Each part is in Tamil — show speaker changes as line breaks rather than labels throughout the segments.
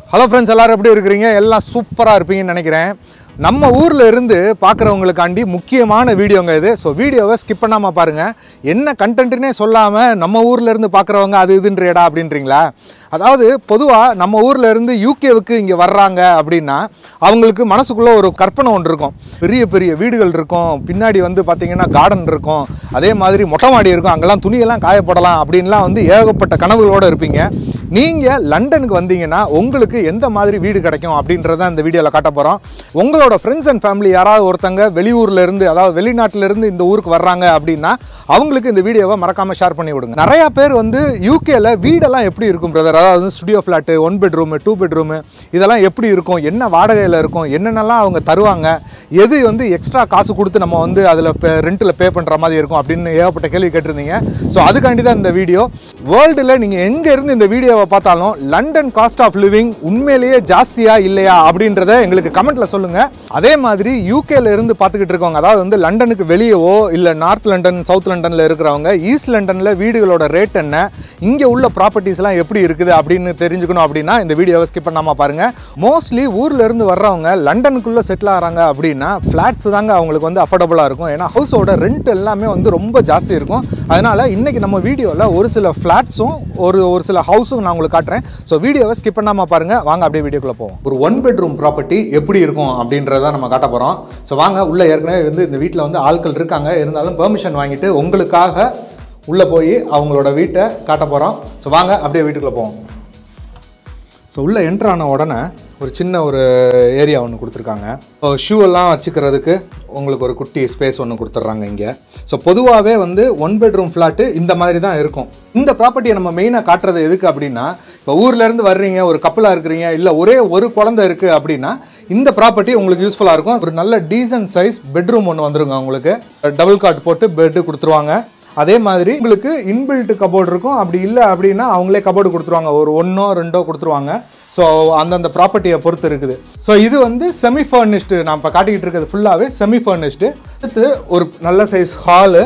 ஹலோ ஃப்ரெண்ட்ஸ் எல்லாரும் எப்படி இருக்கிறீங்க எல்லாம் சூப்பராக இருப்பீங்கன்னு நினைக்கிறேன் நம்ம ஊரில் இருந்து பார்க்குறவங்களுக்காண்டி முக்கியமான வீடியோங்க இது ஸோ வீடியோவை ஸ்கிப் பண்ணாமல் பாருங்கள் என்ன கண்டென்ட்னே சொல்லாமல் நம்ம ஊரில் இருந்து பார்க்குறவங்க அது இதுன்றேடா அப்படின்றீங்களா அதாவது பொதுவாக நம்ம ஊரில் இருந்து யூகேவுக்கு இங்கே வர்றாங்க அப்படின்னா அவங்களுக்கு மனசுக்குள்ளே ஒரு கற்பனை ஒன்று இருக்கும் பெரிய பெரிய வீடுகள் இருக்கும் பின்னாடி வந்து பார்த்திங்கன்னா கார்டன் இருக்கும் அதே மாதிரி மொட்டை மாடி இருக்கும் அங்கெல்லாம் துணியெல்லாம் காயப்படலாம் அப்படின்லாம் வந்து ஏகப்பட்ட கனவுகளோடு இருப்பீங்க நீங்கள் லண்டனுக்கு வந்தீங்கன்னா உங்களுக்கு எந்த மாதிரி வீடு கிடைக்கும் அப்படின்றத இந்த வீடியோவில் காட்ட போகிறோம் உங்களோட ஃப்ரெண்ட்ஸ் அண்ட் ஃபேமிலி யாராவது ஒருத்தங்க வெளியூர்ல இருந்து அதாவது வெளிநாட்டுல இருந்து இந்த ஊருக்கு வர்றாங்க அப்படின்னா அவங்களுக்கு இந்த வீடியோவை மறக்காம ஷேர் பண்ணி விடுங்க நிறைய பேர் வந்து யூகேல வீடெல்லாம் எப்படி இருக்கும் பிரதர் அதாவது studio flat one bedroom two bedroom இதெல்லாம் எப்படி இருக்கும் என்ன வாடகையில் இருக்கும் என்னென்னலாம் அவங்க தருவாங்க எது வந்து எக்ஸ்ட்ரா காசு கொடுத்து நம்ம வந்து அதில் ரெண்ட்டில் பே பண்ணுற மாதிரி இருக்கும் அப்படின்னு ஏகப்பட்ட கேள்வி கேட்டிருந்தீங்க ஸோ அதுக்காண்டி தான் இந்த வீடியோ வேர்ல்டில் நீங்கள் எங்கே இருந்து இந்த வீடியோவை பார்த்தாலும் லண்டன் காஸ்ட் ஆஃப் லிவிங் உண்மையிலேயே ஜாஸ்தியா இல்லையா அப்படின்றத எங்களுக்கு கமெண்ட்ல சொல்லுங்க அதே மாதிரி யூகேல இருந்து பார்த்துக்கிட்டு இருக்கவங்க அதாவது வந்து லண்டனுக்கு வெளியவோ இல்லை நார்த் லண்டன் சவுத் லண்டனில் இருக்கிறவங்க ஈஸ்ட் லண்டனில் வீடுகளோட ரேட் என்ன இங்கே உள்ள ப்ராப்பர்ட்டிஸ்லாம் எப்படி இருக்குது அப்படின்னு தெரிஞ்சுக்கணும் அப்படின்னா இந்த வீடியோவை ஸ்கிப் பண்ணாமல் பாருங்க மோஸ்ட்லி ஊர்ல இருந்து வர்றவங்க லண்டனுக்குள்ளே செட்டில் ஆகிறாங்க அப்படின்னா ஃப்ளாட்ஸ் தாங்க அவங்களுக்கு வந்து அஃபோர்டபுளாக இருக்கும் ஏன்னா ஹவுஸோட ரெண்ட் எல்லாமே வந்து ரொம்ப ஜாஸ்தி இருக்கும் அதனால இன்னைக்கு நம்ம வீடியோவில் ஒரு சில ஃப்ளாட்ஸும் ஒரு ஒரு சில ஹவுஸும் நான் உங்களுக்கு காட்டுறேன் ஸோ வீடியோவை ஸ்கிப் பண்ணாமல் பாருங்க வாங்க அப்படியே வீடியோக்குள்ள போவோம் ஒரு ஒன் பெட்ரூம் ப்ராப்பர்ட்டி எப்படி இருக்கும் அப்படின்றத நம்ம காட்ட போகிறோம் ஸோ வாங்க உள்ள ஏற்கனவே வந்து இந்த வீட்டில் வந்து ஆட்கள் இருக்காங்க இருந்தாலும் பெர்மிஷன் வாங்கிட்டு உங்களுக்காக உள்ளே போய் அவங்களோட வீட்டை காட்ட போகிறோம் ஸோ வாங்க அப்படியே வீட்டுக்குள்ளே போவோம் ஸோ உள்ளே என்ட்ரு ஆன உடனே ஒரு சின்ன ஒரு ஏரியா ஒன்று கொடுத்துருக்காங்க ஸோ ஷூ எல்லாம் வச்சுக்கிறதுக்கு உங்களுக்கு ஒரு குட்டி ஸ்பேஸ் ஒன்று கொடுத்துட்றாங்க இங்கே ஸோ பொதுவாகவே வந்து ஒன் பெட்ரூம் ஃப்ளாட்டு இந்த மாதிரி தான் இருக்கும் இந்த ப்ராப்பர்ட்டியை நம்ம மெயினாக காட்டுறது எதுக்கு அப்படின்னா இப்போ ஊர்லேருந்து வர்றீங்க ஒரு கப்பலாக இருக்கிறீங்க இல்லை ஒரே ஒரு குழந்தை இருக்குது அப்படின்னா இந்த ப்ராப்பர்ட்டி உங்களுக்கு யூஸ்ஃபுல்லாக இருக்கும் ஒரு நல்ல டீசன்ட் சைஸ் பெட்ரூம் ஒன்று வந்துருங்க உங்களுக்கு டபுள் காட் போட்டு பெட்டு கொடுத்துருவாங்க அதே மாதிரி உங்களுக்கு இன்பில்ட் கபோர்டு இருக்கும் அப்படி இல்லை அப்படின்னா அவங்களே கபோர்டு கொடுத்துருவாங்க ஒரு ஒன்றோ ரெண்டோ கொடுத்துருவாங்க ஸோ அந்தந்த ப்ராப்பர்ட்டியை பொறுத்து இருக்குது ஸோ இது வந்து செமி ஃபர்னிஷ்டு நான் இப்போ காட்டிக்கிட்டு இருக்கிறது ஃபுல்லாகவே செமி ஃபர்னிஷ்டு அடுத்து ஒரு நல்ல சைஸ் ஹாலு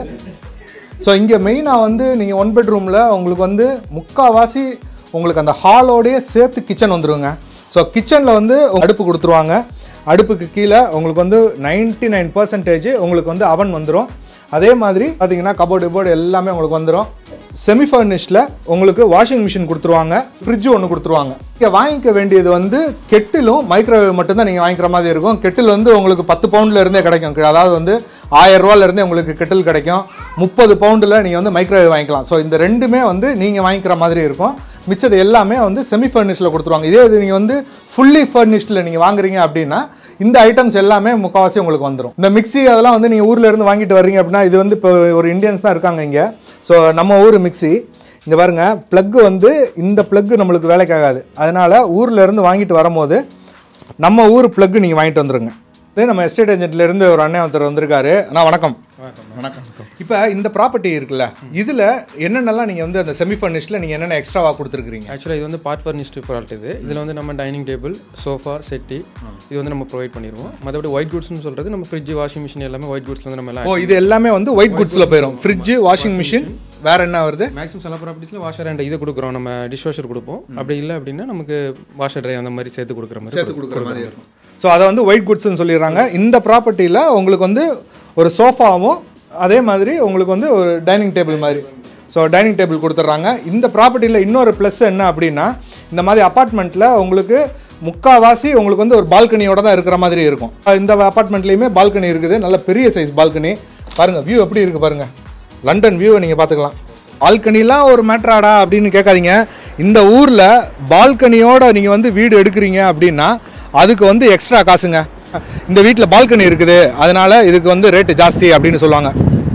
ஸோ இங்கே மெயினாக வந்து நீங்கள் ஒன் பெட்ரூமில் உங்களுக்கு வந்து முக்கால்வாசி உங்களுக்கு அந்த ஹாலோடயே சேர்த்து கிச்சன் வந்துருங்க ஸோ கிச்சனில் வந்து அடுப்பு கொடுத்துருவாங்க அடுப்புக்கு கீழே உங்களுக்கு வந்து நைன்ட்டி நைன் பர்சன்டேஜ் உங்களுக்கு வந்து அவன் வந்துடும் அதே மாதிரி பார்த்தீங்கன்னா கபோர்டு போர்டு எல்லாமே உங்களுக்கு வந்துடும் செமி ஃபர்னிஷ்டில் உங்களுக்கு வாஷிங் மிஷின் கொடுத்துருவாங்க ஃப்ரிட்ஜ் ஒன்று கொடுத்துருவாங்க இங்கே வாங்கிக்க வேண்டியது வந்து கெட்டிலும் மைக்ரோவேவ் மட்டும்தான் நீங்கள் வாங்கிக்கிற மாதிரி இருக்கும் கெட்டில் வந்து உங்களுக்கு பத்து பவுண்டில் இருந்தே கிடைக்கும் அதாவது வந்து ஆயிரம் ரூபாயிலேருந்தே உங்களுக்கு கெட்டில் கிடைக்கும் முப்பது பவுண்டில் நீங்கள் வந்து மைக்ரோவேவ் வாங்கிக்கலாம் ஸோ இந்த ரெண்டுமே வந்து நீங்கள் வாங்கிக்கிற மாதிரி இருக்கும் மிச்சது எல்லாமே வந்து செமி ஃபர்னிஷ்டில் கொடுத்துருவாங்க இதே இது நீங்கள் வந்து ஃபுல்லி ஃபர்னிஷ்டில் நீங்கள் வாங்குறீங்க அப்படின்னா இந்த ஐட்டம்ஸ் எல்லாமே முக்கால்வாசி உங்களுக்கு வந்துடும் இந்த மிக்ஸி அதெல்லாம் வந்து நீங்கள் ஊரில் இருந்து வாங்கிட்டு வர்றீங்க அப்படின்னா இது வந்து இப்போ ஒரு இந்தியன்ஸ் தான் இருக்காங்க இங்கே ஸோ நம்ம ஊர் மிக்ஸி இங்கே பாருங்க ப்ளக்கு வந்து இந்த ப்ளக்கு நம்மளுக்கு வேலைக்கு ஆகாது அதனால் ஊரில் இருந்து வாங்கிட்டு வரும்போது நம்ம ஊர் ப்ளக்கு நீங்கள் வாங்கிட்டு வந்துருங்க இதே நம்ம எஸ்டேட் ஏஜென்ட்ல இருந்து ஒரு அண்ணன் ஒருத்தர் வந்திருக்காரு அண்ணா வணக்கம் வணக்கம் இப்போ இந்த ப்ராப்பர்ட்டி இருக்குல்ல இதில் என்னென்னலாம் நீங்கள் வந்து அந்த செமி ஃபர்னிஷ்டில் நீங்கள் என்னென்ன எக்ஸ்ட்ராவாக கொடுத்துருக்கீங்க
ஆக்சுவலாக இது வந்து பார்ட் ஃபர்னிஷ்டு ப்ராடக்ட் இது இதில் வந்து நம்ம டைனிங் டேபிள் சோஃபா செட்டி இது வந்து நம்ம ப்ரொவைட் பண்ணிடுவோம் மற்றபடி ஒயிட் குட்ஸ்னு சொல்கிறது நம்ம ஃப்ரிட்ஜ் வாஷிங் மிஷின் எல்லாமே ஒயிட் குட்ஸ்ல வந்து நம்ம எல்லாம்
ஓ இது எல்லாமே வந்து ஒயிட் குட்ஸில் போயிடும் ஃப்ரிட்ஜு வாஷிங் மிஷின் வேற என்ன வருது
மேக்ஸிமம் சில ப்ராப்பர்ட்டிஸில் வாஷர் அண்ட் இது கொடுக்குறோம் நம்ம டிஷ் வாஷர் கொடுப்போம் அப்படி இல்லை அப்படின்னா நமக்கு வாஷர் ட்ரை அந்த மாதிரி சேர்த்து கொடுக்குற மாதிரி
சேர்த்து கொடுக்குற மாதிரி இருக்கும் ஸோ அதை வந்து ஒயிட் குட்ஸ்னு சொல்லிடுறாங்க இந்த ப்ராப்பர்ட்டியில் உங்களுக்கு வந்து ஒரு சோஃபாவும் அதே மாதிரி உங்களுக்கு வந்து ஒரு டைனிங் டேபிள் மாதிரி ஸோ டைனிங் டேபிள் கொடுத்துட்றாங்க இந்த ப்ராப்பர்ட்டியில் இன்னொரு ப்ளஸ் என்ன அப்படின்னா இந்த மாதிரி அப்பார்ட்மெண்ட்டில் உங்களுக்கு முக்காவாசி உங்களுக்கு வந்து ஒரு பால்கனியோட தான் இருக்கிற மாதிரி இருக்கும் இந்த அப்பார்ட்மெண்ட்லேயுமே பால்கனி இருக்குது நல்ல பெரிய சைஸ் பால்கனி பாருங்கள் வியூ எப்படி இருக்குது பாருங்கள் லண்டன் வியூவை நீங்கள் பார்த்துக்கலாம் பால்கனிலாம் ஒரு மேட்ராடா அப்படின்னு கேட்காதீங்க இந்த ஊரில் பால்கனியோட நீங்கள் வந்து வீடு எடுக்கிறீங்க அப்படின்னா அதுக்கு வந்து எக்ஸ்ட்ரா காசுங்க இந்த வீட்டில் பால்கனி இருக்குது அதனால இதுக்கு வந்து ரேட்டு ஜாஸ்தி அப்படின்னு சொல்லுவாங்க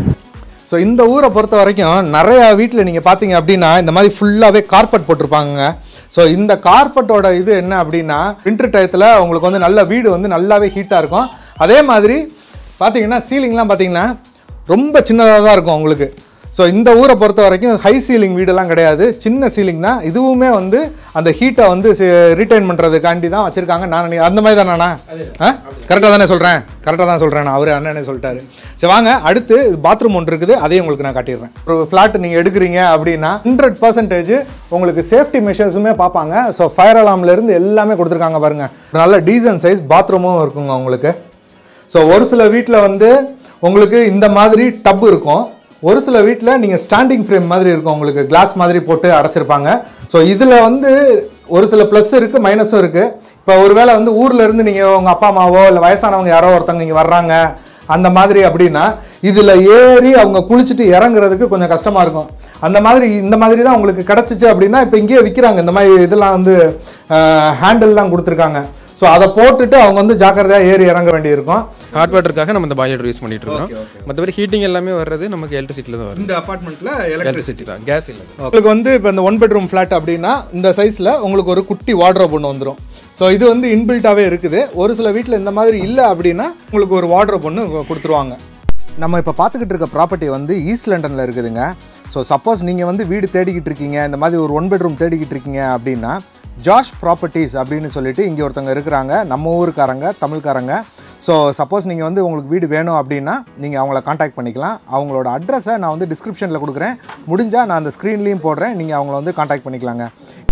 ஸோ இந்த ஊரை பொறுத்த வரைக்கும் நிறையா வீட்டில் நீங்கள் பார்த்தீங்க அப்படின்னா இந்த மாதிரி ஃபுல்லாகவே கார்பெட் போட்டிருப்பாங்க ஸோ இந்த கார்பெட்டோட இது என்ன அப்படின்னா வின்டர் டயத்தில் உங்களுக்கு வந்து நல்ல வீடு வந்து நல்லாவே ஹீட்டாக இருக்கும் அதே மாதிரி பார்த்தீங்கன்னா சீலிங்லாம் பார்த்தீங்கன்னா ரொம்ப சின்னதாக தான் இருக்கும் உங்களுக்கு ஸோ இந்த ஊரை பொறுத்த வரைக்கும் ஹை சீலிங் வீடெல்லாம் கிடையாது சின்ன சீலிங் தான் இதுவுமே வந்து அந்த ஹீட்டை வந்து ரீட்டைன் பண்ணுறதுக்காண்டி தான் வச்சுருக்காங்க நான் நினை- அந்த மாதிரி தானண்ணா ஆ கரெக்டாக தானே சொல்கிறேன் கரெக்டாக தான் சொல்கிறேன் நான் அவர் அண்ணனே சொல்லிட்டாரு சரி வாங்க அடுத்து பாத்ரூம் ஒன்று இருக்குது அதையும் உங்களுக்கு நான் காட்டிடுறேன் ஒரு ஃப்ளாட் நீங்கள் எடுக்கிறீங்க அப்படின்னா ஹண்ட்ரட் பர்சன்டேஜ் உங்களுக்கு சேஃப்டி மெஷர்ஸுமே பார்ப்பாங்க ஸோ ஃபயர் அலாம்லேருந்து எல்லாமே கொடுத்துருக்காங்க பாருங்க ஒரு நல்ல டீசன்ட் சைஸ் பாத்ரூமும் இருக்குங்க உங்களுக்கு ஸோ ஒரு சில வீட்டில் வந்து உங்களுக்கு இந்த மாதிரி டப் இருக்கும் ஒரு சில வீட்டில் நீங்கள் ஸ்டாண்டிங் ஃப்ரேம் மாதிரி இருக்கும் உங்களுக்கு கிளாஸ் மாதிரி போட்டு அடைச்சிருப்பாங்க ஸோ இதில் வந்து ஒரு சில ப்ளஸ் இருக்குது மைனஸும் இருக்குது இப்போ ஒருவேளை வந்து ஊர்ல இருந்து நீங்கள் உங்கள் அப்பா அம்மாவோ இல்லை வயசானவங்க யாரோ ஒருத்தவங்க இங்கே வர்றாங்க அந்த மாதிரி அப்படின்னா இதில் ஏறி அவங்க குளிச்சுட்டு இறங்குறதுக்கு கொஞ்சம் கஷ்டமாக இருக்கும் அந்த மாதிரி இந்த மாதிரி தான் உங்களுக்கு கிடச்சிச்சு அப்படின்னா இப்போ இங்கேயே விற்கிறாங்க இந்த மாதிரி இதெல்லாம் வந்து ஹேண்டில்லாம் கொடுத்துருக்காங்க ஸோ அதை போட்டுட்டு அவங்க வந்து ஜாக்கிரதையாக ஏறி இறங்க வேண்டியிருக்கும்
ஹாட் வாட்டருக்காக நம்ம இந்த பாய்லர் யூஸ் பண்ணிட்டு இருக்கோம் மற்றபடி ஹீட்டிங் எல்லாமே வர்றது நமக்கு எலக்ட்ரிசிட்டியில் தான் வருது
இந்த அப்பார்ட்மெண்ட்டில்
எலக்ட்ரிசிட்டி தான் கேஸ் இல்லை
உங்களுக்கு வந்து இப்போ இந்த ஒன் பெட்ரூம் ஃப்ளாட் அப்படின்னா இந்த சைஸில் உங்களுக்கு ஒரு குட்டி வார்ட்ரோப் ஒன்று வந்துடும் ஸோ இது வந்து இன்பில்ட்டாகவே இருக்குது ஒரு சில வீட்டில் இந்த மாதிரி இல்லை அப்படின்னா உங்களுக்கு ஒரு வார்ட்ரோப் ஒன்று கொடுத்துருவாங்க நம்ம இப்போ பார்த்துக்கிட்டு இருக்க ப்ராப்பர்ட்டி வந்து ஈஸ்ட் லண்டனில் இருக்குதுங்க ஸோ சப்போஸ் நீங்கள் வந்து வீடு தேடிக்கிட்டு இருக்கீங்க இந்த மாதிரி ஒரு ஒன் பெட்ரூம் தேடிக்கிட்டு இருக்கீங்க அப்படின்னா ஜாஷ் ப்ராப்பர்ட்டிஸ் அப்படின்னு சொல்லிட்டு இங்கே ஒருத்தவங்க இருக்கிறாங்க நம்ம ஊருக்காரங்க தமிழ்காரங்க ஸோ சப்போஸ் நீங்கள் வந்து உங்களுக்கு வீடு வேணும் அப்படின்னா நீங்கள் அவங்கள காண்டாக்ட் பண்ணிக்கலாம் அவங்களோட அட்ரஸை நான் வந்து டிஸ்கிரிப்ஷனில் கொடுக்குறேன் முடிஞ்சால் நான் அந்த ஸ்க்ரீன்லேயும் போடுறேன் நீங்கள் அவங்கள வந்து காண்டாக்ட் பண்ணிக்கலாங்க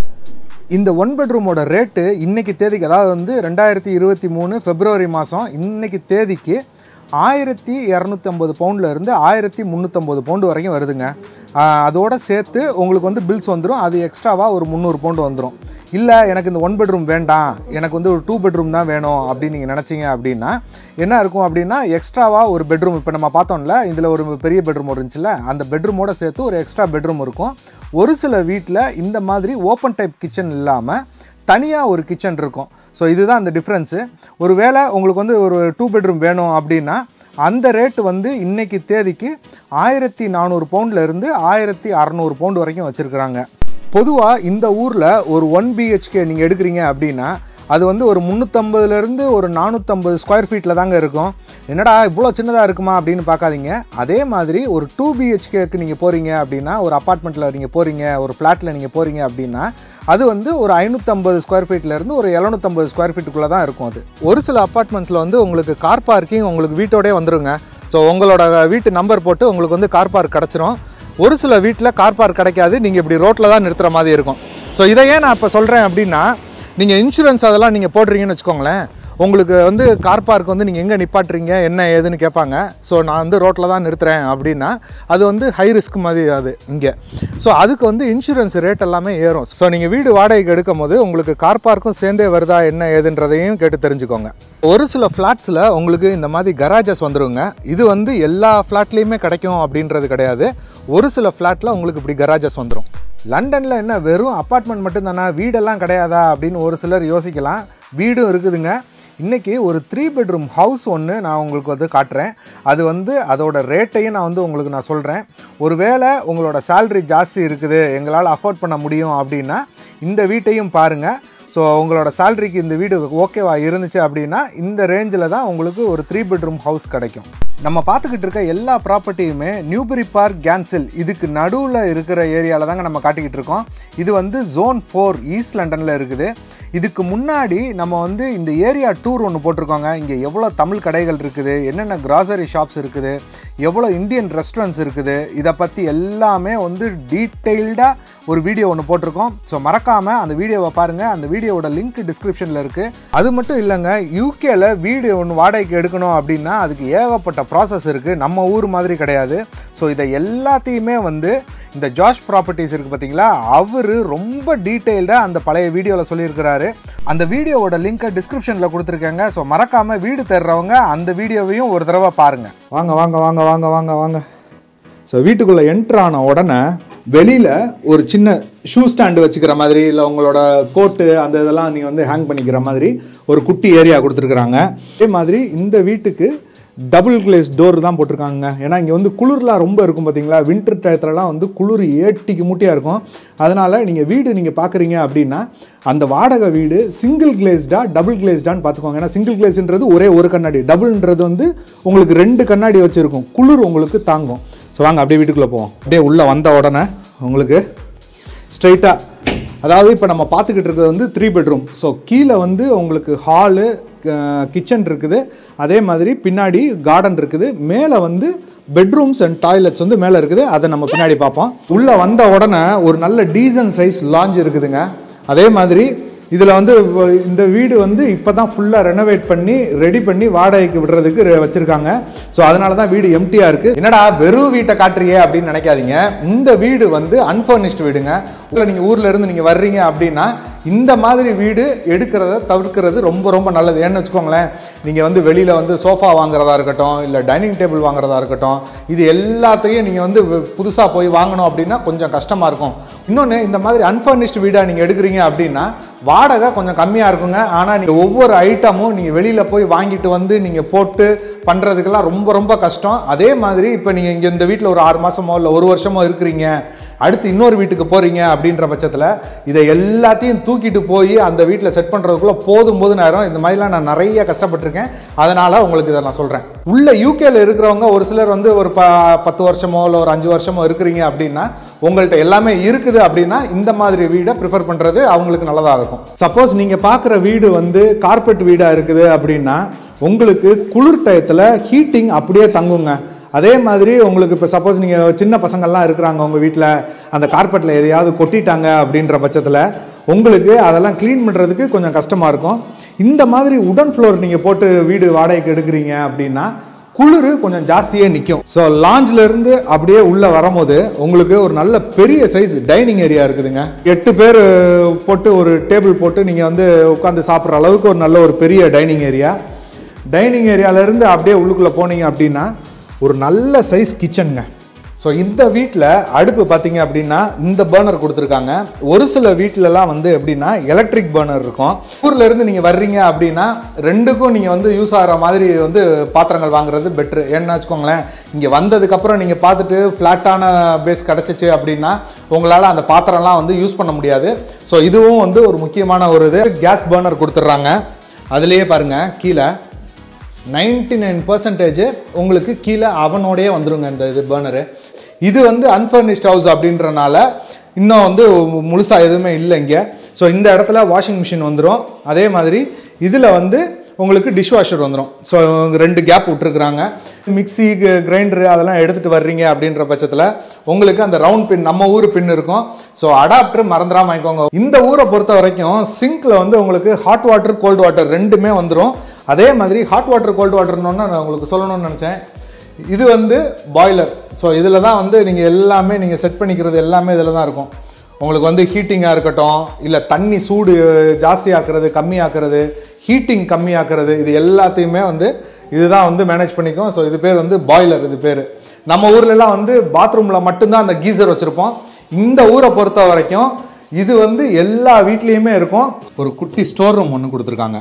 இந்த ஒன் பெட்ரூமோட ரேட்டு இன்னைக்கு தேதிக்கு அதாவது வந்து ரெண்டாயிரத்தி இருபத்தி மூணு பிப்ரவரி மாதம் இன்னைக்கு தேதிக்கு ஆயிரத்தி இரநூத்தம்பது பவுண்டில் இருந்து ஆயிரத்தி முந்நூற்றம்பது பவுண்டு வரைக்கும் வருதுங்க ஆஹ் அதோட சேர்த்து உங்களுக்கு வந்து பில்ஸ் வந்துடும் அது எக்ஸ்ட்ராவாக ஒரு முந்நூறு பவுண்டு வந்துடும் இல்லை எனக்கு இந்த ஒன் பெட்ரூம் வேண்டாம் எனக்கு வந்து ஒரு டூ பெட்ரூம் தான் வேணும் அப்படின்னு நீங்கள் நினச்சிங்க அப்படின்னா என்ன இருக்கும் அப்படின்னா எக்ஸ்ட்ராவாக ஒரு பெட்ரூம் இப்போ நம்ம பார்த்தோம்ல இதில் ஒரு பெரிய பெட்ரூம் இருந்துச்சுல்ல அந்த பெட்ரூமோட சேர்த்து ஒரு எக்ஸ்ட்ரா பெட்ரூம் இருக்கும் ஒரு சில வீட்டில் இந்த மாதிரி ஓப்பன் டைப் கிச்சன் இல்லாமல் தனியாக ஒரு கிச்சன் இருக்கும் ஸோ இதுதான் அந்த டிஃப்ரென்ஸு ஒருவேளை உங்களுக்கு வந்து ஒரு டூ பெட்ரூம் வேணும் அப்படின்னா அந்த ரேட்டு வந்து இன்னைக்கு தேதிக்கு ஆயிரத்தி நானூறு பவுண்டில் இருந்து ஆயிரத்தி அறநூறு பவுண்டு வரைக்கும் வச்சுருக்குறாங்க பொதுவாக இந்த ஊரில் ஒரு ஒன் பிஹெச்கே நீங்கள் எடுக்கிறீங்க அப்படின்னா அது வந்து ஒரு முந்நூற்றம்பதுலேருந்து ஒரு நானூற்றம்பது ஸ்கொயர் ஃபீட்டில் தாங்க இருக்கும் என்னடா இவ்வளோ சின்னதாக இருக்குமா அப்படின்னு பார்க்காதீங்க அதே மாதிரி ஒரு டூ பிஹெச்கேக்கு நீங்கள் போகிறீங்க அப்படின்னா ஒரு அப்பார்ட்மெண்ட்டில் நீங்கள் போகிறீங்க ஒரு ஃப்ளாட்டில் நீங்கள் போகிறீங்க அப்படின்னா அது வந்து ஒரு ஐநூற்றம்பது ஸ்கொயர் ஃபீட்லேருந்து ஒரு எழுநூற்றம்பது ஸ்கொயர் ஃபீட்டுக்குள்ளே தான் இருக்கும் அது ஒரு சில அப்பார்ட்மெண்ட்ஸில் வந்து உங்களுக்கு கார் பார்க்கிங் உங்களுக்கு வீட்டோடே வந்துருங்க ஸோ உங்களோட வீட்டு நம்பர் போட்டு உங்களுக்கு வந்து கார் பார்க் கிடச்சிரும் ஒரு சில வீட்டில் கார் பார்க் கிடைக்காது நீங்கள் இப்படி ரோட்டில் தான் நிறுத்துற மாதிரி இருக்கும் ஸோ இதை ஏன் நான் இப்போ சொல்கிறேன் அப்படின்னா நீங்கள் இன்சூரன்ஸ் அதெல்லாம் நீங்கள் போடுறீங்கன்னு வச்சுக்கோங்களேன் உங்களுக்கு வந்து கார் பார்க் வந்து நீங்கள் எங்கே நிப்பாட்டுறீங்க என்ன ஏதுன்னு கேட்பாங்க ஸோ நான் வந்து ரோட்டில் தான் நிறுத்துறேன் அப்படின்னா அது வந்து ஹை ரிஸ்க் மாதிரி அது இங்கே ஸோ அதுக்கு வந்து இன்சூரன்ஸ் ரேட் எல்லாமே ஏறும் ஸோ நீங்கள் வீடு வாடகைக்கு எடுக்கும் போது உங்களுக்கு கார் பார்க்கும் சேர்ந்தே வருதா என்ன ஏதுன்றதையும் கேட்டு தெரிஞ்சுக்கோங்க ஒரு சில ஃப்ளாட்ஸில் உங்களுக்கு இந்த மாதிரி கராஜஸ் வந்துருங்க இது வந்து எல்லா ஃப்ளாட்லேயுமே கிடைக்கும் அப்படின்றது கிடையாது ஒரு சில ஃப்ளாட்டில் உங்களுக்கு இப்படி கராஜஸ் வந்துடும் லண்டனில் என்ன வெறும் அப்பார்ட்மெண்ட் மட்டும்தானா வீடெல்லாம் கிடையாதா அப்படின்னு ஒரு சிலர் யோசிக்கலாம் வீடும் இருக்குதுங்க இன்றைக்கி ஒரு த்ரீ பெட்ரூம் ஹவுஸ் ஒன்று நான் உங்களுக்கு வந்து காட்டுறேன் அது வந்து அதோட ரேட்டையும் நான் வந்து உங்களுக்கு நான் சொல்கிறேன் ஒருவேளை உங்களோட salary ஜாஸ்தி இருக்குது எங்களால் அஃபோர்ட் பண்ண முடியும் அப்படின்னா இந்த வீட்டையும் பாருங்கள் ஸோ உங்களோட சேலரிக்கு இந்த வீடு ஓகேவா இருந்துச்சு அப்படின்னா இந்த ரேஞ்சில் தான் உங்களுக்கு ஒரு த்ரீ பெட்ரூம் ஹவுஸ் கிடைக்கும் நம்ம பார்த்துக்கிட்டு இருக்க எல்லா ப்ராப்பர்ட்டியுமே நியூபரி பார்க் கேன்சில் இதுக்கு நடுவில் இருக்கிற ஏரியாவில் தாங்க நம்ம காட்டிக்கிட்டு இருக்கோம் இது வந்து ஜோன் ஃபோர் ஈஸ்ட் லண்டனில் இருக்குது இதுக்கு முன்னாடி நம்ம வந்து இந்த ஏரியா டூர் ஒன்று போட்டிருக்கோங்க இங்கே எவ்வளோ தமிழ் கடைகள் இருக்குது என்னென்ன கிராசரி ஷாப்ஸ் இருக்குது எவ்வளோ இந்தியன் ரெஸ்டாரண்ட்ஸ் இருக்குது இதை பற்றி எல்லாமே வந்து டீட்டெயில்டாக ஒரு வீடியோ ஒன்று போட்டிருக்கோம் ஸோ மறக்காமல் அந்த வீடியோவை பாருங்கள் அந்த வீடியோவோட லிங்க் டிஸ்கிரிப்ஷனில் இருக்குது அது மட்டும் இல்லைங்க யூகேல வீடு ஒன்று வாடகைக்கு எடுக்கணும் அப்படின்னா அதுக்கு ஏகப்பட்ட ப்ராசஸ் இருக்குது நம்ம ஊர் மாதிரி கிடையாது ஸோ இதை எல்லாத்தையுமே வந்து இந்த ஜாஷ் ப்ராப்பர்ட்டிஸ் இருக்குது பார்த்தீங்களா அவர் ரொம்ப டீட்டெயில்டாக அந்த பழைய வீடியோவில் சொல்லியிருக்கிறாரு அந்த வீடியோவோட லிங்க்கை டிஸ்கிரிப்ஷனில் கொடுத்துருக்கேங்க ஸோ மறக்காமல் வீடு தேடுறவங்க அந்த வீடியோவையும் ஒரு தடவை பாருங்கள் வாங்க வாங்க வாங்க வாங்க வாங்க வாங்க ஸோ வீட்டுக்குள்ளே என்ட்ரு ஆன உடனே வெளியில் ஒரு சின்ன ஷூ ஸ்டாண்டு வச்சுக்கிற மாதிரி இல்லை உங்களோட கோட்டு அந்த இதெல்லாம் நீங்கள் வந்து ஹேங் பண்ணிக்கிற மாதிரி ஒரு குட்டி ஏரியா கொடுத்துருக்குறாங்க அதே மாதிரி இந்த வீட்டுக்கு டபுள் கிளேஸ் டோர் தான் போட்டிருக்காங்க ஏன்னா இங்கே வந்து குளிர்லாம் ரொம்ப இருக்கும் பார்த்தீங்களா வின்டர் டயத்துலலாம் வந்து குளிர் ஏட்டிக்கு மூட்டியாக இருக்கும் அதனால் நீங்கள் வீடு நீங்கள் பார்க்குறீங்க அப்படின்னா அந்த வாடகை வீடு சிங்கிள் கிளேஸ்டா டபுள் கிளேஸ்டான்னு பார்த்துக்கோங்க ஏன்னா சிங்கிள் கிளேஸ்ன்றது ஒரே ஒரு கண்ணாடி டபுள்ன்றது வந்து உங்களுக்கு ரெண்டு கண்ணாடி வச்சுருக்கும் குளிர் உங்களுக்கு தாங்கும் ஸோ வாங்க அப்படியே வீட்டுக்குள்ளே போவோம் அப்படியே உள்ளே வந்த உடனே உங்களுக்கு ஸ்ட்ரைட்டாக அதாவது இப்போ நம்ம பார்த்துக்கிட்டு இருக்கிறது வந்து த்ரீ பெட்ரூம் ஸோ கீழே வந்து உங்களுக்கு ஹாலு கிச்சன் இருக்குது அதே மாதிரி பின்னாடி கார்டன் இருக்குது மேலே வந்து பெட்ரூம்ஸ் அண்ட் டாய்லெட்ஸ் வந்து மேலே இருக்குது அதை நம்ம பின்னாடி பார்ப்போம் உள்ளே வந்த உடனே ஒரு நல்ல டீசன்ட் சைஸ் லாஞ்ச் இருக்குதுங்க அதே மாதிரி இதில் வந்து வ- இந்த வீடு வந்து இப்போ தான் ஃபுல்லாக ரெனோவேட் பண்ணி ரெடி பண்ணி வாடகைக்கு விடுறதுக்கு ரெ- வச்சிருக்காங்க ஸோ அதனால தான் வீடு எம்டியாக இருக்குது என்னடா வெறும் வீட்டை காட்டுறியே அப்படின்னு நினைக்காதீங்க இந்த வீடு வந்து அன்ஃபர்னிஷ்டு வீடுங்க இல்லை நீங்கள் ஊரில் இருந்து நீங்கள் வர்றீங்க அப்படின்னா இந்த மாதிரி வீடு எடுக்கிறத தவிர்க்கிறது ரொம்ப ரொம்ப நல்லது ஏன்னு வச்சுக்கோங்களேன் நீங்கள் வந்து வெளியில் வந்து சோஃபா வாங்குறதா இருக்கட்டும் இல்லை டைனிங் டேபிள் வாங்குறதா இருக்கட்டும் இது எல்லாத்தையும் நீங்கள் வந்து புதுசாக போய் வாங்கணும் அப்படின்னா கொஞ்சம் கஷ்டமாக இருக்கும் இன்னொன்று இந்த மாதிரி அன்ஃபர்னிஷ்டு வீடாக நீங்கள் எடுக்கிறீங்க அப்படின்னா வாடகை கொஞ்சம் கம்மியாக இருக்குங்க ஆனால் நீங்கள் ஒவ்வொரு ஐட்டமும் நீங்கள் வெளியில் போய் வாங்கிட்டு வந்து நீங்கள் போட்டு பண்ணுறதுக்கெல்லாம் ரொம்ப ரொம்ப கஷ்டம் அதே மாதிரி இப்போ நீங்கள் இங்கே இந்த வீட்டில் ஒரு ஆறு மாதமோ இல்லை ஒரு வருஷமோ இருக்கிறீங்க அடுத்து இன்னொரு வீட்டுக்கு போகிறீங்க அப்படின்ற பட்சத்தில் இதை எல்லாத்தையும் தூக்கிட்டு போய் அந்த வீட்டில் செட் பண்ணுறதுக்குள்ளே போதும் போது நேரம் இந்த மாதிரிலாம் நான் நிறைய கஷ்டப்பட்டிருக்கேன் அதனால் உங்களுக்கு இதை நான் சொல்கிறேன் உள்ள யூகேல இருக்கிறவங்க ஒரு சிலர் வந்து ஒரு ப பத்து வருஷமோ இல்லை ஒரு அஞ்சு வருஷமோ இருக்கிறீங்க அப்படின்னா உங்கள்கிட்ட எல்லாமே இருக்குது அப்படின்னா இந்த மாதிரி வீடை ப்ரிஃபர் பண்ணுறது அவங்களுக்கு நல்லதாக இருக்கும் சப்போஸ் நீங்கள் பார்க்குற வீடு வந்து கார்பெட் வீடாக இருக்குது அப்படின்னா உங்களுக்கு குளிர் டயத்தில் ஹீட்டிங் அப்படியே தங்குங்க அதே மாதிரி உங்களுக்கு இப்போ சப்போஸ் நீங்கள் சின்ன பசங்கள்லாம் இருக்கிறாங்க உங்கள் வீட்டில் அந்த கார்பெட்டில் எதையாவது கொட்டிட்டாங்க அப்படின்ற பட்சத்தில் உங்களுக்கு அதெல்லாம் க்ளீன் பண்ணுறதுக்கு கொஞ்சம் கஷ்டமாக இருக்கும் இந்த மாதிரி உடன் ஃப்ளோர் நீங்கள் போட்டு வீடு வாடகைக்கு எடுக்கிறீங்க அப்படின்னா குளிர் கொஞ்சம் ஜாஸ்தியே நிற்கும் ஸோ லாஞ்சில் இருந்து அப்படியே உள்ளே வரும்போது உங்களுக்கு ஒரு நல்ல பெரிய சைஸ் டைனிங் ஏரியா இருக்குதுங்க எட்டு பேர் போட்டு ஒரு டேபிள் போட்டு நீங்கள் வந்து உட்காந்து சாப்பிட்ற அளவுக்கு ஒரு நல்ல ஒரு பெரிய டைனிங் ஏரியா டைனிங் ஏரியாவிலேருந்து அப்படியே உள்ளுக்குள்ளே போனீங்க அப்படின்னா ஒரு நல்ல சைஸ் கிச்சனுங்க ஸோ இந்த வீட்டில் அடுப்பு பார்த்தீங்க அப்படின்னா இந்த பர்னர் கொடுத்துருக்காங்க ஒரு சில வீட்டிலலாம் வந்து எப்படின்னா எலக்ட்ரிக் பர்னர் இருக்கும் ஊரில் இருந்து நீங்கள் வர்றீங்க அப்படின்னா ரெண்டுக்கும் நீங்கள் வந்து யூஸ் ஆகிற மாதிரி வந்து பாத்திரங்கள் வாங்குறது பெட்ரு ஏன்னு வச்சுக்கோங்களேன் இங்கே வந்ததுக்கப்புறம் நீங்கள் பார்த்துட்டு ஃப்ளாட்டான பேஸ் கிடச்சிச்சு அப்படின்னா உங்களால் அந்த பாத்திரம்லாம் வந்து யூஸ் பண்ண முடியாது ஸோ இதுவும் வந்து ஒரு முக்கியமான ஒரு இது கேஸ் பர்னர் கொடுத்துட்றாங்க அதுலேயே பாருங்கள் கீழே நைன்டி நைன் பர்சன்டேஜ் உங்களுக்கு கீழே அவனோடயே வந்துருங்க இந்த இது பர்னரு இது வந்து அன்ஃபர்னிஷ்ட் ஹவுஸ் அப்படின்றனால இன்னும் வந்து முழுசாக எதுவுமே இல்லை இங்கே ஸோ இந்த இடத்துல வாஷிங் மிஷின் வந்துடும் அதே மாதிரி இதில் வந்து உங்களுக்கு டிஷ் வாஷர் வந்துடும் ஸோ ரெண்டு கேப் விட்டுருக்குறாங்க மிக்ஸி கிரைண்டரு அதெல்லாம் எடுத்துகிட்டு வர்றீங்க அப்படின்ற பட்சத்தில் உங்களுக்கு அந்த ரவுண்ட் பின் நம்ம ஊர் பின் இருக்கும் ஸோ அடாப்டர் மறந்துடாம வாங்கிக்கோங்க இந்த ஊரை பொறுத்த வரைக்கும் சிங்க்கில் வந்து உங்களுக்கு ஹாட் வாட்டர் கோல்டு வாட்டர் ரெண்டுமே வந்துடும் அதே மாதிரி ஹாட் வாட்டர் கோல்டு வாட்டர்னு நான் உங்களுக்கு சொல்லணும்னு நினச்சேன் இது வந்து பாய்லர் ஸோ இதில் தான் வந்து நீங்கள் எல்லாமே நீங்கள் செட் பண்ணிக்கிறது எல்லாமே இதில் தான் இருக்கும் உங்களுக்கு வந்து ஹீட்டிங்காக இருக்கட்டும் இல்லை தண்ணி சூடு ஜாஸ்தியாக்குறது கம்மியாக்குறது ஹீட்டிங் கம்மியாக்குறது இது எல்லாத்தையுமே வந்து இதுதான் வந்து மேனேஜ் பண்ணிக்கும் ஸோ இது பேர் வந்து பாய்லர் இது பேர் நம்ம ஊர்லலாம் வந்து பாத்ரூமில் மட்டும்தான் அந்த கீசர் வச்சுருப்போம் இந்த ஊரை பொறுத்த வரைக்கும் இது வந்து எல்லா வீட்லேயுமே இருக்கும் ஒரு குட்டி ஸ்டோர் ரூம் ஒன்று கொடுத்துருக்காங்க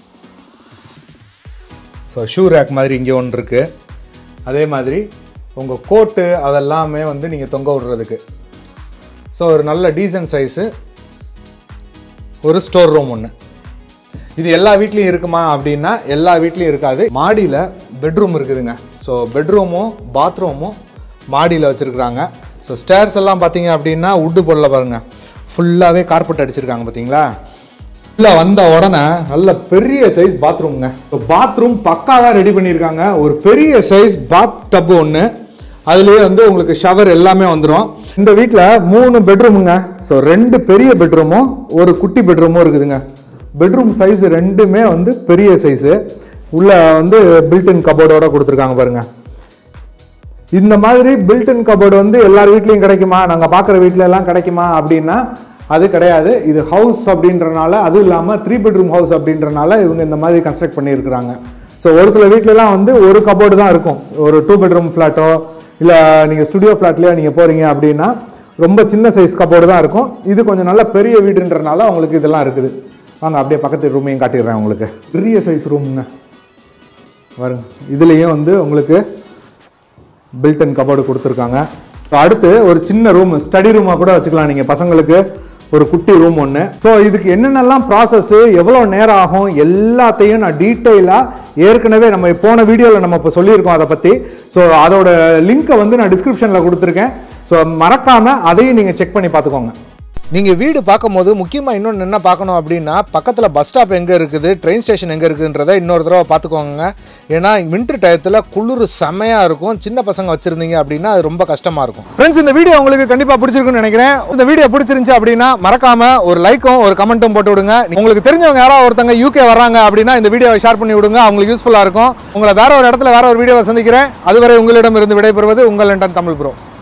ஸோ ஷூ ரேக் மாதிரி இங்கே ஒன்று இருக்குது அதே மாதிரி உங்கள் கோட்டு அதெல்லாமே வந்து நீங்கள் தொங்க விடுறதுக்கு ஸோ ஒரு நல்ல டீசன்ட் சைஸு ஒரு ஸ்டோர் ரூம் ஒன்று இது எல்லா வீட்லேயும் இருக்குமா அப்படின்னா எல்லா வீட்லேயும் இருக்காது மாடியில் பெட்ரூம் இருக்குதுங்க ஸோ பெட்ரூமும் பாத்ரூமும் மாடியில் வச்சுருக்குறாங்க ஸோ ஸ்டேர்ஸ் எல்லாம் பார்த்தீங்க அப்படின்னா உட்டு பொருளை பாருங்கள் ஃபுல்லாகவே கார்பெட் அடிச்சிருக்காங்க பார்த்தீங்களா உள்ள வந்த உடனே நல்ல பெரிய சைஸ் பாத்ரூம்ங்க பாத்ரூம் பக்காவாக ரெடி பண்ணியிருக்காங்க ஒரு பெரிய சைஸ் பாத் டப் ஒன்று அதுலேயே வந்து உங்களுக்கு ஷவர் எல்லாமே வந்துடும் இந்த வீட்டில் மூணு பெட்ரூமுங்க ஸோ ரெண்டு பெரிய பெட்ரூமும் ஒரு குட்டி பெட்ரூமும் இருக்குதுங்க பெட்ரூம் சைஸ் ரெண்டுமே வந்து பெரிய சைஸு உள்ள வந்து பில்டின் கபோர்டோட கொடுத்துருக்காங்க பாருங்க இந்த மாதிரி பில்டின் கபோர்டு வந்து எல்லார் வீட்லேயும் கிடைக்குமா நாங்கள் பார்க்குற வீட்ல எல்லாம் கிடைக்குமா அப்படின்னா அது கிடையாது இது ஹவுஸ் அப்படின்றனால அதுவும் இல்லாமல் த்ரீ பெட்ரூம் ஹவுஸ் அப்படின்றனால இவங்க இந்த மாதிரி கன்ஸ்ட்ரக்ட் பண்ணியிருக்கிறாங்க ஸோ ஒரு சில வீட்லலாம் வந்து ஒரு கபோர்டு தான் இருக்கும் ஒரு டூ பெட்ரூம் ஃப்ளாட்டோ இல்லை நீங்கள் ஸ்டுடியோ ஃப்ளாட்லேயோ நீங்கள் போகிறீங்க அப்படின்னா ரொம்ப சின்ன சைஸ் கபோர்டு தான் இருக்கும் இது கொஞ்சம் நல்ல பெரிய வீடுன்றனால உங்களுக்கு இதெல்லாம் இருக்குது வாங்க அப்படியே பக்கத்து ரூமையும் காட்டிடுறேன் உங்களுக்கு பெரிய சைஸ் ரூமுங்க பாருங்க இதுலேயும் வந்து உங்களுக்கு பில்டன் கபோர்டு கொடுத்துருக்காங்க இப்போ அடுத்து ஒரு சின்ன ரூம் ஸ்டடி ரூமாக கூட வச்சுக்கலாம் நீங்கள் பசங்களுக்கு ஒரு குட்டி ரூம் ஒன்று ஸோ இதுக்கு என்னென்னலாம் ப்ராசஸ் எவ்வளோ நேரம் ஆகும் எல்லாத்தையும் நான் டீட்டெயிலாக ஏற்கனவே நம்ம போன வீடியோவில் நம்ம இப்போ சொல்லியிருக்கோம் அதை பற்றி ஸோ அதோட லிங்க்கை வந்து நான் டிஸ்கிரிப்ஷனில் கொடுத்துருக்கேன் ஸோ மறக்காமல் அதையும் நீங்கள் செக் பண்ணி பார்த்துக்கோங்க நீங்கள் வீடு பார்க்கும்போது முக்கியமாக இன்னொன்று என்ன பார்க்கணும் அப்படின்னா பக்கத்தில் பஸ் ஸ்டாப் எங்கே இருக்குது ட்ரெயின் ஸ்டேஷன் எங்கே இருக்குன்றதை இன்னொரு தடவை பார்த்துக்கோங்க ஏன்னா வின்டர் டயத்தில் குளிர் செமையாக இருக்கும் சின்ன பசங்க வச்சுருந்தீங்க அப்படின்னா அது ரொம்ப கஷ்டமாக இருக்கும் ஃப்ரெண்ட்ஸ் இந்த வீடியோ உங்களுக்கு கண்டிப்பாக பிடிச்சிருக்குன்னு நினைக்கிறேன் இந்த வீடியோ பிடிச்சிருந்துச்சு அப்படின்னா மறக்காம ஒரு லைக்கும் ஒரு கமெண்ட்டும் போட்டு விடுங்க உங்களுக்கு தெரிஞ்சவங்க யாராவது ஒருத்தங்க யூகே வராங்க அப்படின்னா இந்த வீடியோவை ஷேர் பண்ணி விடுங்க அவங்களுக்கு யூஸ்ஃபுல்லாக இருக்கும் உங்களை வேற ஒரு இடத்துல வேற ஒரு வீடியோவை சந்திக்கிறேன் அதுவரை உங்களிடம் இருந்து விடைபெறுவது உங்கள் லண்டன் தமிழ் ப்ரோ